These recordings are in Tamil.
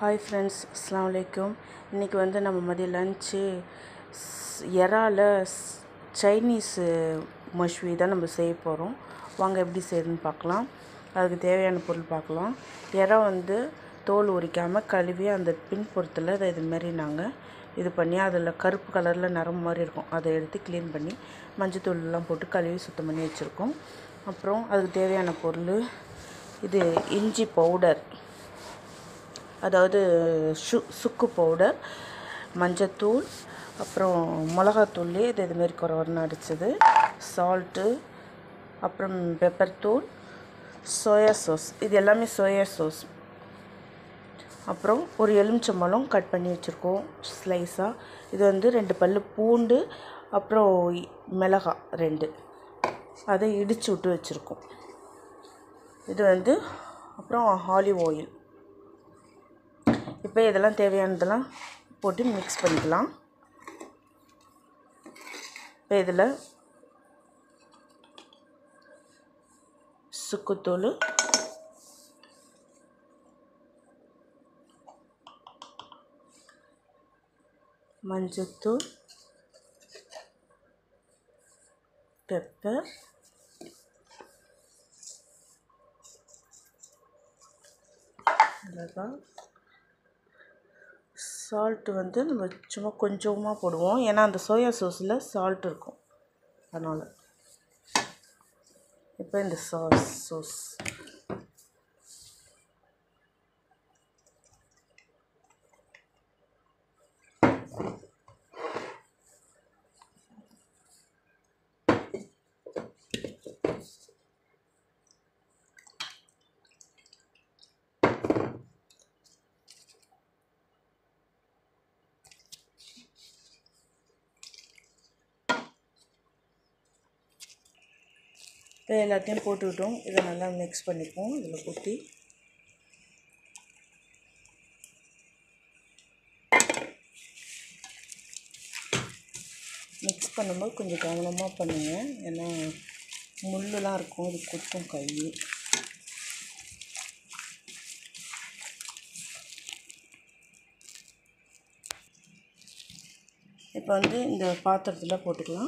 ஹாய் ஃப்ரெண்ட்ஸ் அஸ்ஸலாமு அலைக்கும் இன்றைக்கி வந்து நம்ம மதியம் லன்ச்சு இறால ஸ்- சைனீஸு மஷ்வி தான் நம்ம செய்ய போகிறோம் வாங்க எப்படி செய்யறதுன்னு பார்க்கலாம் அதுக்கு தேவையான பொருள் பார்க்கலாம் இறா வந்து தோல் உரிக்காமல் கழுவி அந்த பின்புறத்தில் இதை இது மாதிரி நாங்கள் இது பண்ணி அதில் கருப்பு கலரில் நரம் மாதிரி இருக்கும் அதை எடுத்து க்ளீன் பண்ணி மஞ்சத்தூள்லாம் போட்டு கழுவி சுத்தம் பண்ணி வச்சுருக்கோம் அப்புறம் அதுக்கு தேவையான பொருள் இது இஞ்சி பவுடர் அதாவது சு சுக்கு பவுடர் மஞ்சத்தூள் அப்புறம் மிளகாத்தூள் இது இதுமாரி குறவரன்னு அடித்தது சால்ட்டு அப்புறம் பெப்பர் தூள் சோயா சாஸ் இது எல்லாமே சோயா சாஸ் அப்புறம் ஒரு எலுமிச்சம்பழம் கட் பண்ணி வச்சுருக்கோம் ஸ்லைஸாக இது வந்து ரெண்டு பல்லு பூண்டு அப்புறம் இ- மிளகாய் ரெண்டு அதை இடித்து விட்டு வச்சுருக்கோம் இது வந்து அப்புறம் ஆலிவ் ஆயில் இப்போ இதெல்லாம் தேவையானதெல்லாம் போட்டு மிக்ஸ் பண்ணிக்கலாம் இப்போ இதில் சுக்குத்தூள் மஞ்சத்தூள் பெப்பர் மிளகாய் சால்ட் வந்து நம்ம சும்மா கொஞ்சமாக போடுவோம் ஏன்னா அந்த சோயா சாஸில் சால்ட் இருக்கும் அதனால் இப்போ இந்த சாஸ் சாஸ் இப்போ எல்லாத்தையும் போட்டுக்கிட்டோம் இதை நல்லா மிக்ஸ் பண்ணிப்போம் இதில் ஊற்றி மிக்ஸ் பண்ணும்போது கொஞ்சம் கவனமாக பண்ணுங்கள் ஏன்னா முள்ளுலாம் இருக்கும் இது குத்தும் கை இப்போ வந்து இந்த பாத்திரத்தில் போட்டுக்கலாம்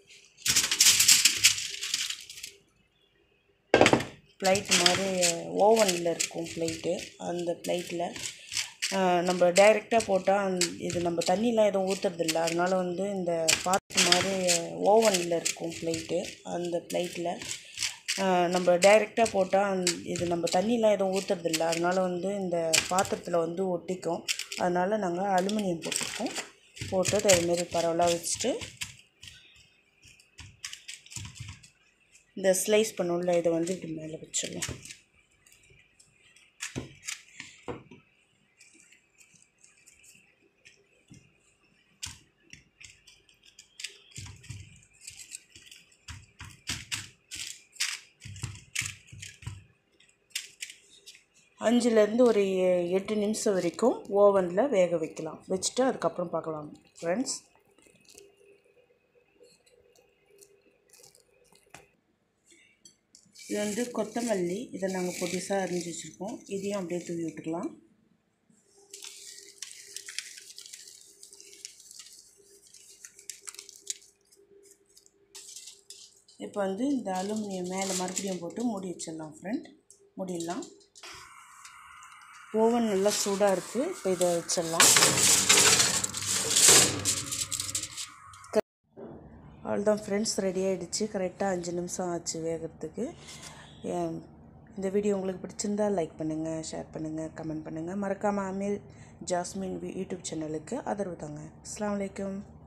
ப்ளைட் மாதிரி ஓவனில் இருக்கும் ப்ளைட்டு அந்த ப்ளைட்டில் நம்ம டைரெக்டாக போட்டால் இது நம்ம தண்ணிலாம் எதுவும் ஊற்றுறதில்ல அதனால வந்து இந்த பாத்திரம் மாதிரி ஓவனில் இருக்கும் ப்ளைட்டு அந்த ப்ளைட்டில் நம்ம டைரெக்டாக போட்டால் இது நம்ம தண்ணிலாம் எதுவும் ஊற்றுறதில்ல அதனால வந்து இந்த பாத்திரத்தில் வந்து ஒட்டிக்கும் அதனால் நாங்கள் அலுமினியம் போட்டிருக்கோம் போட்டு அதை இதுமாரி பரவலாக வச்சுட்டு இந்த ஸ்லைஸ் பண்ணுள்ள இதை வந்து இப்படி மேலே வச்சிடலாம் அஞ்சுலேருந்து ஒரு எ- எட்டு நிமிஷம் வரைக்கும் ஓவனில் வேக வைக்கலாம் வச்சுட்டு அதுக்கப்புறம் பார்க்கலாம் ஃப்ரெண்ட்ஸ் இது வந்து கொத்தமல்லி இதை நாங்கள் பொடிசாக அரிஞ்சு வச்சுருக்கோம் இதையும் அப்படியே தூவி விட்டுக்கலாம் இப்போ வந்து இந்த அலுமினியம் மேலே மறுபடியும் போட்டு மூடி வச்சிடலாம் ஃப்ரெண்ட் மூடிடலாம் ஓவன் நல்லா சூடாக இருக்குது இப்போ இதை வச்சிடலாம் அவ்வளோதான் ஃப்ரெண்ட்ஸ் ரெடி ஆகிடுச்சு கரெக்டாக அஞ்சு நிமிஷம் ஆச்சு வேகிறதுக்கு ஏன், இந்த வீடியோ உங்களுக்கு பிடிச்சிருந்தா லைக் பண்ணுங்கள் ஷேர் பண்ணுங்கள் கமெண்ட் பண்ணுங்கள் மறக்காமல் அமீர் ஜாஸ்மின் வி- யூடியூப் சேனலுக்கு ஆதரவு தாங்க அஸ்ஸலாமு அலைக்கும்